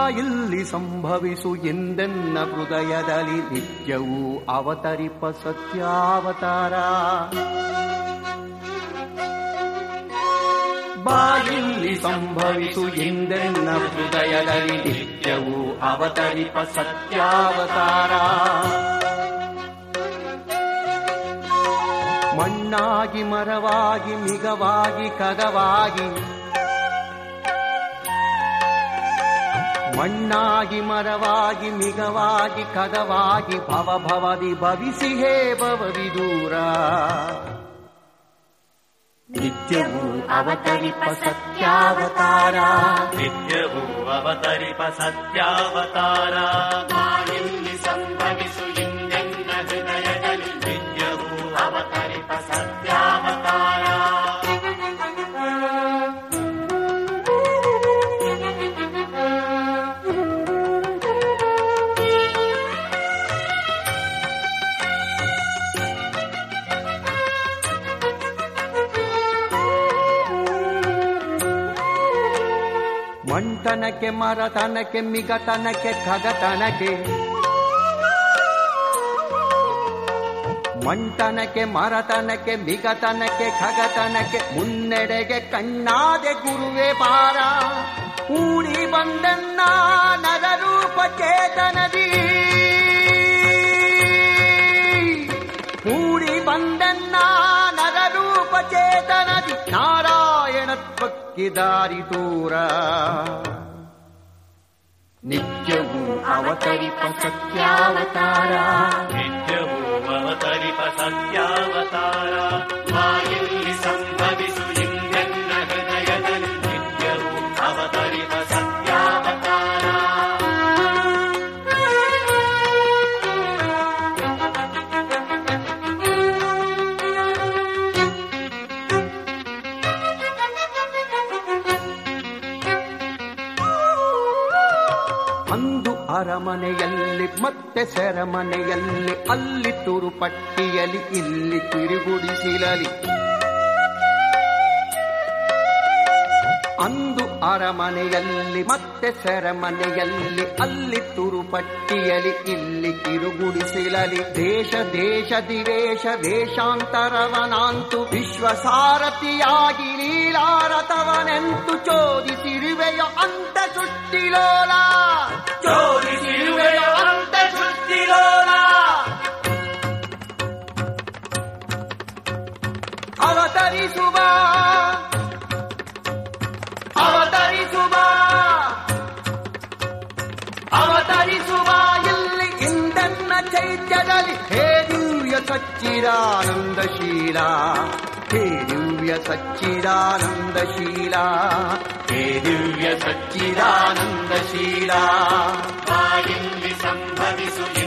ಇಲ್ಲಿ ಸಂಭವಿಸು ಎಂದೆನ್ನ ಹೃದಯದಲ್ಲಿ ನಿತ್ಯವೂ ಅವತರಿಪ ಸತ್ಯಾವತಾರ ಬಾಯಿಲ್ಲಿ ಸಂಭವಿಸು ಎಂದೆನ್ನ ಹೃದಯದಲ್ಲಿ ನಿತ್ಯವೂ ಅವತರಿಪ ಸತ್ಯಾವತಾರ ಮಣ್ಣಾಗಿ ಮರವಾಗಿ ಮಿಗವಾಗಿ ಕಗವಾಗಿ ಮಣ್ಣಾಗಿ ಮರವಾಗಿ ಮಿಗವಾಗಿ ಕಗವಾಗಿ ಭವ ಭವದಿ ಭವಿಸಿ ಹೇ ಭವದಿ ದೂರ ನಿತ್ಯವೂ ಅವತರಿಪ ಸತ್ಯಾವತಾರ ನಿತ್ಯವೂ ಅವತರಿಪ ಸತ್ಯಾವತಾರ ಬಾಯಲ್ಲಿ ಸಂಭವಿಸು ಎಂದೆನ್ನ ಹೃದಯದಲ್ಲಿ ನಿತ್ಯವೂ ಅವತರಿಪ ಸತ್ಯಾವತಾರ ಮಂಟನಕ್ಕೆ ಮರತನಕ್ಕೆ ಮಿಗತನಕ್ಕೆ ಖಗತನಕ್ಕೆ ಮಂಟನಕ್ಕೆ ಮರತನಕ್ಕೆ ಮಿಗತನಕ್ಕೆ ಖಗತನಕ್ಕೆ ಮುನ್ನಡೆಗೆ ಕಣ್ಣಾದೆ ಗುರುವೆ ಬಾರ ಕೂಡಿ ಬಂದನ್ನ ನರರೂಪ ಚೇತನದಿ ಕೂಡಿ ಬಂದನ್ನ ನರರೂಪ ಚೇತನದಿ ನಾರಾಯಣತ್ವಕ್ಕೆ ದಾರಿ ದೂರ ನಿತ್ಯವೂ ಅವತರಿಪ ಸತ್ಯಾವತಾರ ನಿತ್ಯವೂ ಅವತರಿಪ ಸತ್ಯಾವತಾರ ಬಾಯಲ್ಲಿ ಸಂಭವಿಸು ಎಂದೆನ್ನ ಹೃದಯದಲ್ಲಿ ನಿತ್ಯವೂ ಅವತರಿಪ ಸತ್ಯಾವತಾರ ಅಂದು ಅರಮನೆಯಲ್ಲಿ ಮತ್ತೆ ಸೆರಮನೆಯಲ್ಲಿ ಅಲ್ಲಿ ತುರುಪಟ್ಟಿಯಲಿ ಇಲ್ಲಿ ತಿರುಗುಡಿಸಿಲಲಿ ಅಂದು ಅರಮನೆಯಲ್ಲಿ ಮತ್ತೆ ಸೆರಮನೆಯಲ್ಲಿ ಅಲ್ಲಿ ತುರುಪಟ್ಟಿಯಲಿ ಇಲ್ಲಿ ಕಿರುಗುಡಿಸಿಲಲಿ ದೇಶ ದೇಶ ದಿವೇಶ ದೇಶಾಂತರವನಾಂತು ವಿಶ್ವಸಾರಥಿಯಾಗಿ ಲೀಲಾರಥವನೆಂತು ಚೋದಿಸಿರುವೆಯೋ ಅಂತ ಸುಟ್ಟಿಲೋಲ ಚೋದಿಸಿರುವೆಯೋ ಅಂತ ಸುಟ್ಟಿಲೋಲ ಅವತರಿಸುವ ಅವತರಿಸುವ ಅವತರಿಸುವ ಇಲ್ಲಿ ಇಂದನ್ನ ಚೈತ್ಯದಲ್ಲಿ ಹೇ ದಿವ್ಯ ಸಚ್ಚಿದಾನಂದಶೀಲ ಹೇ ದಿವ್ಯ ಸಚ್ಚಿದಾನಂದಶೀಲ ಹೇ ದಿವ್ಯ ಸಚ್ಚಿದಾನಂದಶೀಲ ಬಾಯಲ್ಲಿ ಸಂಭವಿಸು